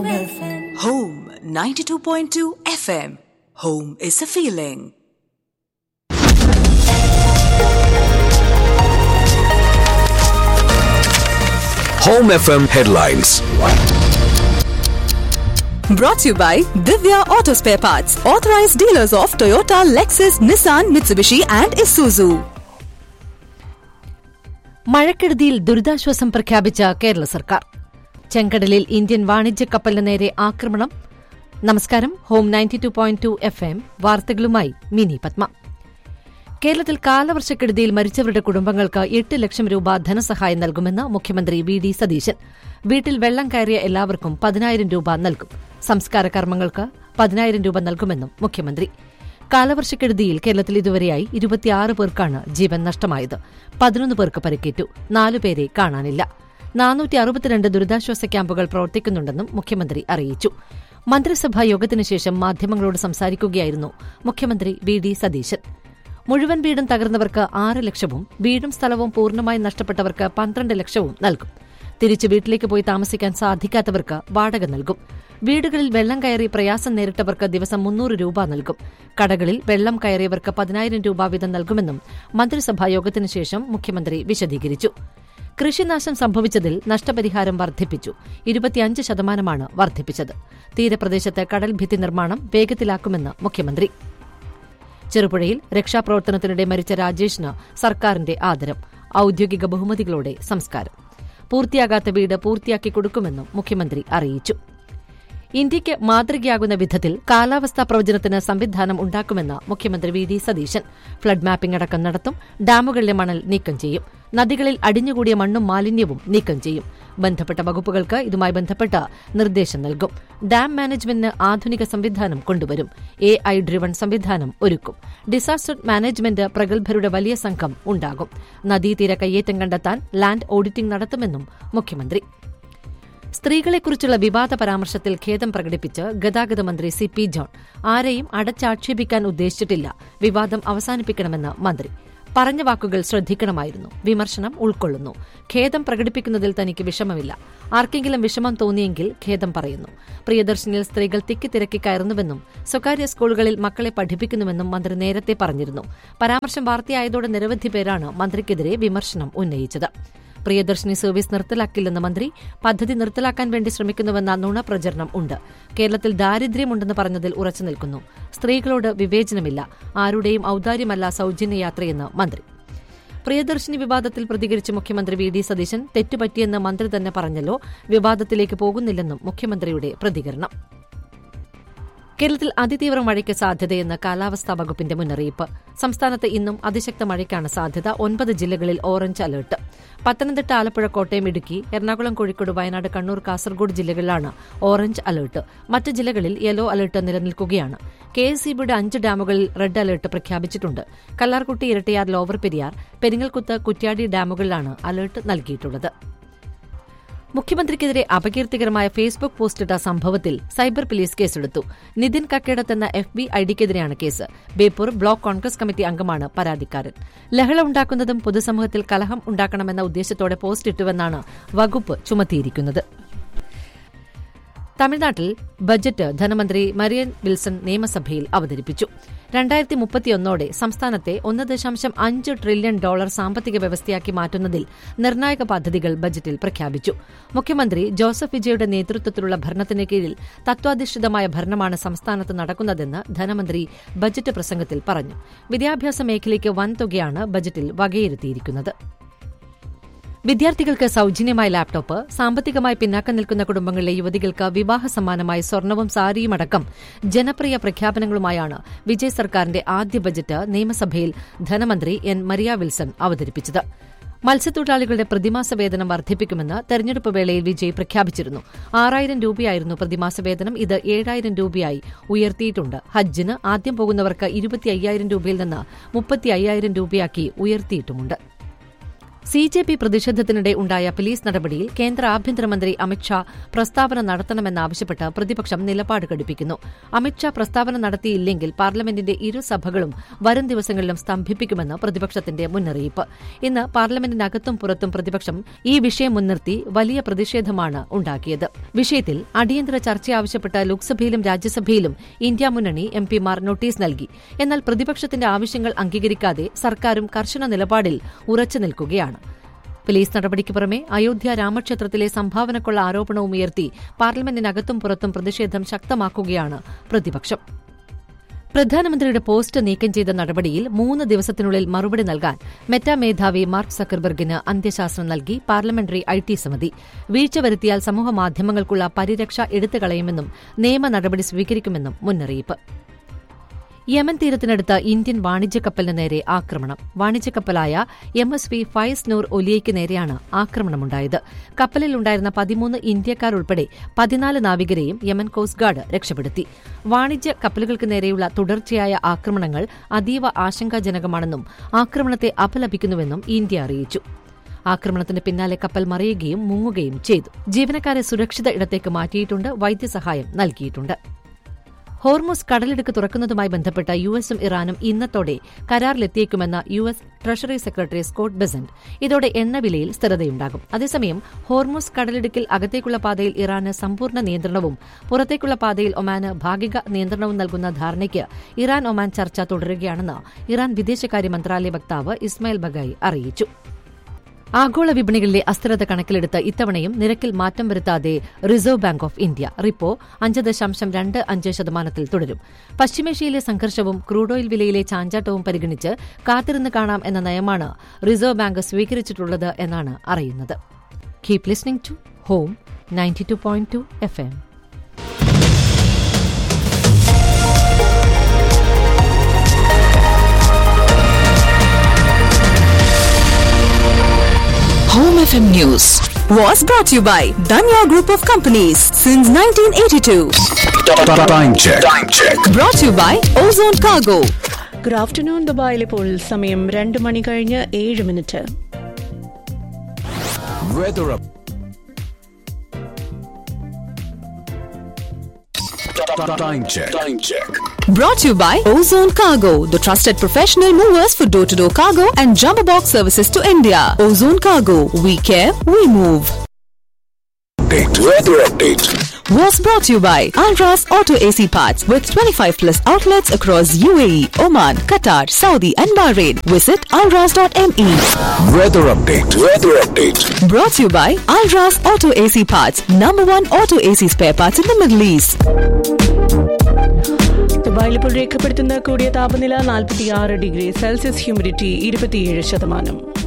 Home FM. Home 92.2 FM. Home is a feeling. Home FM headlines. Brought to you by Divya Auto Spare Parts, authorized dealers of Toyota, Lexus, Nissan, Mitsubishi, and Isuzu. മഴക്കെടുതിയിൽ ദുരിതാശ്വാസം പ്രഖ്യാപിച്ച കേരള സർക്കാർ ചെങ്കടലിൽ Indian വാണിജ്യ കപ്പലിന് നേരെ ആക്രമണം നമസ്കാരം Home ninety two point two F M വാർത്തകളുമായി മിനി പത്മ കേരളത്തിൽ കാലവർഷക്കെടുതിയിൽ മരിച്ചവരുടെ കുടുംബങ്ങൾക്ക് എട്ട് ലക്ഷം രൂപ ധനസഹായം നൽകുമെന്ന് മുഖ്യമന്ത്രി വി ഡി സതീശൻ വീട്ടിൽ വെള്ളം കയറിയ എല്ലാവർക്കും പതിനായിരം രൂപ നൽകും സംസ്കാര കർമ്മങ്ങൾക്ക് പതിനായിരം രൂപ നൽകുമെന്നും മുഖ്യമന്ത്രി കാലവർഷക്കെടുതിയിൽ കേരളത്തിൽ ഇതുവരെയായി ഇരുപത്തിയാറ് പേർക്കാണ് ജീവൻ നഷ്ടമായത് പതിനൊന്ന് പേർക്ക് പരിക്കേറ്റു നാലുപേരെ കാണാനില്ല നാനൂറ്റി അറുപത്തിരണ്ട് ദുരിതാശ്വാസ ക്യാമ്പുകൾ പ്രവർത്തിക്കുന്നുണ്ടെന്നും മുഖ്യമന്ത്രി അറിയിച്ചു മന്ത്രിസഭാ യോഗത്തിനു ശേഷം മാധ്യമങ്ങളോട് സംസാരിക്കുകയായിരുന്നു മുഖ്യമന്ത്രി വി ഡി സതീശൻ മുഴുവൻ വീടും തകർന്നവർക്ക് ആറ് ലക്ഷവും വീടും സ്ഥലവും പൂർണ്ണമായി നഷ്ടപ്പെട്ടവർക്ക് പന്ത്രണ്ട് ലക്ഷവും നൽകും തിരിച്ചു വീട്ടിലേക്ക് പോയി താമസിക്കാൻ സാധിക്കാത്തവർക്ക് വാടക നൽകും വീടുകളിൽ വെള്ളം കയറി പ്രയാസം നേരിട്ടവർക്ക് ദിവസം മുന്നൂറ് രൂപ നൽകും കടകളിൽ വെള്ളം കയറിയവർക്ക് പതിനായിരം രൂപ വീതം നൽകുമെന്നും മന്ത്രിസഭാ യോഗത്തിനു ശേഷം മുഖ്യമന്ത്രി വിശദീകരിച്ചു കൃഷിനാശം സംഭവിച്ചതിൽ നഷ്ടപരിഹാരം വർദ്ധിപ്പിച്ചു ഇരുപത്തിയഞ്ച് ശതമാനമാണ് വർദ്ധിപ്പിച്ചത് തീരപ്രദേശത്ത് കടൽ ഭിത്തി നിർമ്മാണം വേഗത്തിലാക്കുമെന്ന് മുഖ്യമന്ത്രി ചെറുപുഴയിൽ രക്ഷാപ്രവർത്തനത്തിനിടെ മരിച്ച രാജേഷിന് സർക്കാരിന്റെ ആദരം ഔദ്യോഗിക ബഹുമതികളോടെ സംസ്കാരം പൂർത്തിയാകാത്ത വീട് പൂർത്തിയാക്കി കൊടുക്കുമെന്നും മുഖ്യമന്ത്രി അറിയിച്ചു ഇന്ത്യയ്ക്ക് മാതൃകയാകുന്ന വിധത്തിൽ കാലാവസ്ഥാ പ്രവചനത്തിന് സംവിധാനം ഉണ്ടാക്കുമെന്ന് മുഖ്യമന്ത്രി V D Satheesan flood mapping അടക്കം നടത്തും ഡാമുകളിലെ മണൽ നീക്കം ചെയ്യും നദികളിൽ അടിഞ്ഞുകൂടിയ മണ്ണും മാലിന്യവും നീക്കം ചെയ്യും ബന്ധപ്പെട്ട വകുപ്പുകൾക്ക് ഇതുമായി ബന്ധപ്പെട്ട നിർദ്ദേശം നൽകും ഡാം മാനേജ്മെന്റിന് ആധുനിക സംവിധാനം കൊണ്ടുവരും എ ഐ ഡ്രിവൺ സംവിധാനം ഒരുക്കും ഡിസാസ്റ്റർ മാനേജ്മെന്റ് പ്രഗത്ഭരുടെ വലിയ സംഘം ഉണ്ടാകും നദീതീര കയ്യേറ്റം കണ്ടെത്താൻ ലാൻഡ് ഓഡിറ്റിംഗ് നടത്തുമെന്നും മുഖ്യമന്ത്രി സ്ത്രീകളെക്കുറിച്ചുള്ള വിവാദ പരാമർശത്തിൽ ഖേദം പ്രകടിപ്പിച്ച് ഗതാഗത മന്ത്രി സി പി ജോൺ ആരെയും അടച്ചാക്ഷേപിക്കാൻ ഉദ്ദേശിച്ചിട്ടില്ല വിവാദം അവസാനിപ്പിക്കണമെന്ന് മന്ത്രി പറഞ്ഞ വാക്കുകൾ ശ്രദ്ധിക്കണമായിരുന്നു വിമർശനം ഉൾക്കൊള്ളുന്നു ഖേദം പ്രകടിപ്പിക്കുന്നതിൽ തനിക്ക് വിഷമമില്ല ആർക്കെങ്കിലും വിഷമം തോന്നിയെങ്കിൽ ഖേദം പറയുന്നു പ്രിയദർശനിൽ സ്ത്രീകൾ തിക്കിത്തിരക്കി കയറുന്നുവെന്നും സ്വകാര്യ സ്കൂളുകളിൽ മക്കളെ പഠിപ്പിക്കുന്നുവെന്നും മന്ത്രി നേരത്തെ പറഞ്ഞിരുന്നു പരാമർശം വാർത്തയായതോടെ നിരവധി പേരാണ് മന്ത്രിക്കെതിരെ വിമർശനം ഉന്നയിച്ചത് പ്രിയദർശിനി സർവീസ് നിർത്തലാക്കില്ലെന്ന് മന്ത്രി പദ്ധതി നിർത്തലാക്കാൻ വേണ്ടി ശ്രമിക്കുന്നുവെന്ന നുണപ്രചരണം ഉണ്ട് കേരളത്തിൽ ദാരിദ്ര്യമുണ്ടെന്ന് പറഞ്ഞതിൽ ഉറച്ചു നിൽക്കുന്നു സ്ത്രീകളോട് വിവേചനമില്ല ആരുടെയും ഔദാര്യമല്ല സൌജന്യ യാത്രയെന്ന് മന്ത്രി പ്രിയദർശിനി വിവാദത്തിൽ പ്രതികരിച്ച മുഖ്യമന്ത്രി വി ഡി സതീശൻ തെറ്റുപറ്റിയെന്ന് മന്ത്രി തന്നെ പറഞ്ഞല്ലോ വിവാദത്തിലേക്ക് പോകുന്നില്ലെന്നും മുഖ്യമന്ത്രിയുടെ പ്രതികരണം കേരളത്തിൽ അതിതീവ്ര മഴയ്ക്ക് സാധ്യതയെന്ന് കാലാവസ്ഥാ വകുപ്പിന്റെ മുന്നറിയിപ്പ് സംസ്ഥാനത്ത് ഇന്നും അതിശക്ത മഴയ്ക്കാണ് സാധ്യത ഒൻപത് ജില്ലകളിൽ ഓറഞ്ച് അലർട്ട് പത്തനംതിട്ട ആലപ്പുഴ കോട്ടയം ഇടുക്കി എറണാകുളം കോഴിക്കോട് വയനാട് കണ്ണൂർ കാസർഗോഡ് ജില്ലകളിലാണ് ഓറഞ്ച് അലർട്ട് മറ്റ് ജില്ലകളിൽ യെല്ലോ അലർട്ട് നിലനിൽക്കുകയാണ് കെ എസ് ഇ ബിയുടെ അഞ്ച് ഡാമുകളിൽ റെഡ് അലർട്ട് പ്രഖ്യാപിച്ചിട്ടുണ്ട് കല്ലാർകുട്ടി ഇരട്ടിയാർ ലോവർ പെരിയാർ പെരിങ്ങൽകുത്ത് കുറ്റ്യാടി ഡാമുകളിലാണ് അലർട്ട് നൽകിയിട്ടുള്ളത് മുഖ്യമന്ത്രിക്കെതിരെ അപകീർത്തികരമായ ഫേസ്ബുക്ക് പോസ്റ്റിട്ട സംഭവത്തിൽ സൈബർ പോലീസ് കേസെടുത്തു നിതിൻ കക്കേടത്ത് എന്ന എഫ് ബി ഐഡിക്കെതിരെയാണ് case Beypore block Congress committee അംഗമാണ് പരാതിക്കാരൻ ലഹള ഉണ്ടാക്കുന്നതും പൊതുസമൂഹത്തിൽ കലഹം ഉണ്ടാക്കണമെന്ന ഉദ്ദേശത്തോടെ പോസ്റ്റ് ഇട്ടുവെന്നാണ് വകുപ്പ് ചുമത്തിയിരിക്കുന്നത് തമിഴ്നാട്ടിൽ ബജറ്റ് ധനമന്ത്രി മരിയൻ വിൽസൺ നിയമസഭയിൽ അവതരിപ്പിച്ചു രണ്ടായിരത്തി മുപ്പത്തിയൊന്നോടെ സംസ്ഥാനത്തെ ഒന്ന് ദശാംശം അഞ്ച് ട്രില്യൺ ഡോളർ സാമ്പത്തിക വ്യവസ്ഥയാക്കി മാറ്റുന്നതിൽ നിർണായക പദ്ധതികൾ ബജറ്റിൽ പ്രഖ്യാപിച്ചു മുഖ്യമന്ത്രി ജോസഫ് വിജയുടെ നേതൃത്വത്തിലുള്ള ഭരണത്തിന് കീഴിൽ തത്വാധിഷ്ഠിതമായ ഭരണമാണ് സംസ്ഥാനത്ത് നടക്കുന്നതെന്ന് ധനമന്ത്രി ബജറ്റ് പ്രസംഗത്തിൽ പറഞ്ഞു വിദ്യാഭ്യാസ മേഖലയ്ക്ക് വൻതുകയാണ് ബജറ്റിൽ വകയിരുത്തിയിരിക്കുന്നത് വിദ്യാർത്ഥികൾക്ക് സൌജന്യമായ ലാപ്ടോപ്പ് സാമ്പത്തികമായി പിന്നാക്കം നിൽക്കുന്ന കുടുംബങ്ങളിലെ യുവതികൾക്ക് വിവാഹ സമ്മാനമായി സ്വർണവും സാരിയുമടക്കം ജനപ്രിയ പ്രഖ്യാപനങ്ങളുമായാണ് വിജയ് സർക്കാരിന്റെ ആദ്യ ബജറ്റ് നിയമസഭയിൽ ധനമന്ത്രി എൻ മരിയ വിൽസൺ അവതരിപ്പിച്ചത് മത്സ്യത്തൊഴിലാളികളുടെ പ്രതിമാസ വേതനം വർദ്ധിപ്പിക്കുമെന്ന് തെരഞ്ഞെടുപ്പ് വേളയിൽ വിജയ് പ്രഖ്യാപിച്ചിരുന്നു ആറായിരം രൂപയായിരുന്നു പ്രതിമാസ വേതനം ഇത് ഏഴായിരം രൂപയായി ഉയർത്തിയിട്ടുണ്ട് ഹജ്ജിന് ആദ്യം പോകുന്നവർക്ക് ഇരുപത്തി അയ്യായിരം രൂപയിൽ നിന്ന് മുപ്പത്തി അയ്യായിരം രൂപയാക്കി ഉയർത്തിയിട്ടുമുണ്ട് സി ജെ പി പ്രതിഷേധത്തിനിടെ ഉണ്ടായ പോലീസ് നടപടിയിൽ കേന്ദ്ര ആഭ്യന്തരമന്ത്രി അമിത്ഷാ പ്രസ്താവന നടത്തണമെന്നാവശ്യപ്പെട്ട് പ്രതിപക്ഷം നിലപാട് ഘടിപ്പിക്കുന്നു അമിത്ഷാ പ്രസ്താവന നടത്തിയില്ലെങ്കിൽ പാർലമെന്റിന്റെ ഇരുസഭകളും വരും ദിവസങ്ങളിലും സ്തംഭിപ്പിക്കുമെന്ന് പ്രതിപക്ഷത്തിന്റെ മുന്നറിയിപ്പ് ഇന്ന് പാർലമെന്റിനകത്തും പുറത്തും പ്രതിപക്ഷം ഈ വിഷയം മുൻനിർത്തി വലിയ പ്രതിഷേധമാണ് ഉണ്ടാക്കിയത് വിഷയത്തിൽ അടിയന്തര ചർച്ച ആവശ്യപ്പെട്ട് ലോക്സഭയിലും രാജ്യസഭയിലും ഇന്ത്യ മുന്നണി എം പിമാർ നോട്ടീസ് നൽകി എന്നാൽ പ്രതിപക്ഷത്തിന്റെ ആവശ്യങ്ങൾ അംഗീകരിക്കാതെ സർക്കാരും കർശന നിലപാടിൽ ഉറച്ചു നിൽക്കുകയാണ് പോലീസ് നടപടിക്ക് പുറമെ അയോധ്യ രാമക്ഷേത്രത്തിലെ സംഭാവനക്കുള്ള ആരോപണവും ഉയർത്തി പാർലമെന്റിനകത്തും പുറത്തും പ്രതിഷേധം ശക്തമാക്കുകയാണ് പ്രതിപക്ഷം പ്രധാനമന്ത്രിയുടെ പോസ്റ്റ് നീക്കം ചെയ്ത നടപടിയിൽ മൂന്ന് ദിവസത്തിനുള്ളിൽ മറുപടി നൽകാൻ മെറ്റ മേധാവി മാർക്ക് സക്കർബർഗിന് അന്ത്യശാസനം നൽകി പാർലമെന്ററി ഐ ടി സമിതി വീഴ്ച വരുത്തിയാൽ സമൂഹമാധ്യമങ്ങൾക്കുള്ള പരിരക്ഷ എടുത്തുകളയുമെന്നും നിയമ നടപടി സ്വീകരിക്കുമെന്നും മുന്നറിയിപ്പ് യമൻ തീരത്തിനടുത്ത് ഇന്ത്യൻ വാണിജ്യ കപ്പലിന് നേരെ ആക്രമണം വാണിജ്യ കപ്പലായ M S V Faiz Noor ഒലിയയ്ക്ക് നേരെയാണ് ആക്രമണമുണ്ടായത് കപ്പലിലുണ്ടായിരുന്ന പതിമൂന്ന് ഇന്ത്യക്കാർ ഉൾപ്പെടെ പതിനാല് നാവികരെയും യമൻ കോസ്റ്റ് ഗാർഡ് രക്ഷപ്പെടുത്തി വാണിജ്യ കപ്പലുകൾക്ക് നേരെയുള്ള തുടർച്ചയായ ആക്രമണങ്ങൾ അതീവ ആശങ്കാജനകമാണെന്നും ആക്രമണത്തെ അപലപിക്കുന്നുവെന്നും ഇന്ത്യ അറിയിച്ചു ആക്രമണത്തിന് പിന്നാലെ കപ്പൽ മറിയുകയും മുങ്ങുകയും ചെയ്തു ജീവനക്കാരെ സുരക്ഷിത ഇടത്തേക്ക് മാറ്റിയിട്ടുണ്ട് വൈദ്യസഹായം നൽകിയിട്ടുണ്ട് ഹോർമുസ് കടലിടുക്ക് തുറക്കുന്നതുമായി ബന്ധപ്പെട്ട് യു എസും ഇറാനും ഇന്നത്തോടെ കരാറിലെത്തിയേക്കുമെന്ന U S treasury secretary Scott Bessent ഇതോടെ എണ്ണവിലയിൽ സ്ഥിരതയുണ്ടാകും അതേസമയം ഹോർമുസ് കടലിടുക്കിൽ അകത്തേക്കുള്ള പാതയിൽ ഇറാന് സമ്പൂർണ്ണ നിയന്ത്രണവും പുറത്തേക്കുള്ള പാതയിൽ ഒമാന് ഭാഗിക നിയന്ത്രണവും നൽകുന്ന ധാരണയ്ക്ക് ഇറാൻ ഒമാൻ ചർച്ച തുടരുകയാണെന്ന് ഇറാൻ വിദേശകാര്യ മന്ത്രാലയ വക്താവ് ഇസ്മായിൽ ബഗായി അറിയിച്ചു ആഗോള വിപണികളിലെ അസ്ഥിരത കണക്കിലെടുത്ത് ഇത്തവണയും നിരക്കിൽ മാറ്റം വരുത്താതെ reserve bank of India repo അഞ്ച് ദശാംശം രണ്ട് അഞ്ച് ശതമാനത്തിൽ തുടരും പശ്ചിമേഷ്യയിലെ സംഘർഷവും ക്രൂഡ് ഓയിൽ വിലയിലെ ചാഞ്ചാട്ടവും പരിഗണിച്ച് കാത്തിരുന്ന് കാണാം എന്ന നയമാണ് റിസർവ് ബാങ്ക് സ്വീകരിച്ചിട്ടുള്ളത് എന്നാണ് അറിയുന്നത് keep listening to Home ninety two point two F M Home FM News was brought to you by Danya Group of Companies since 1982. Time check. Time check. Brought to you by Ozone Cargo. Good afternoon ദുബായിൽ ഇപ്പോൾ സമയം രണ്ട് മണി കഴിഞ്ഞ് ഏഴ് minute Weather up. Time check. Time check. Brought to you by Ozone Cargo, the trusted professional movers for door to door cargo and jumbo box services to India. Ozone Cargo, we care, we move. Update. Weather update. Was brought to you by Alras Auto AC Parts with 25 plus outlets across UAE, Oman, Qatar, Saudi, and Bahrain. Visit alras.me. Weather update. Weather update. Brought to you by Alras Auto AC Parts, number one auto AC spare parts in the Middle East. ദുബായിൽ ഇപ്പോൾ രേഖപ്പെടുത്തുന്ന കൂടിയ താപനില നാൽപ്പത്തിയാറ് degree Celsius humidity ഇരുപത്തിയേഴ് ശതമാനം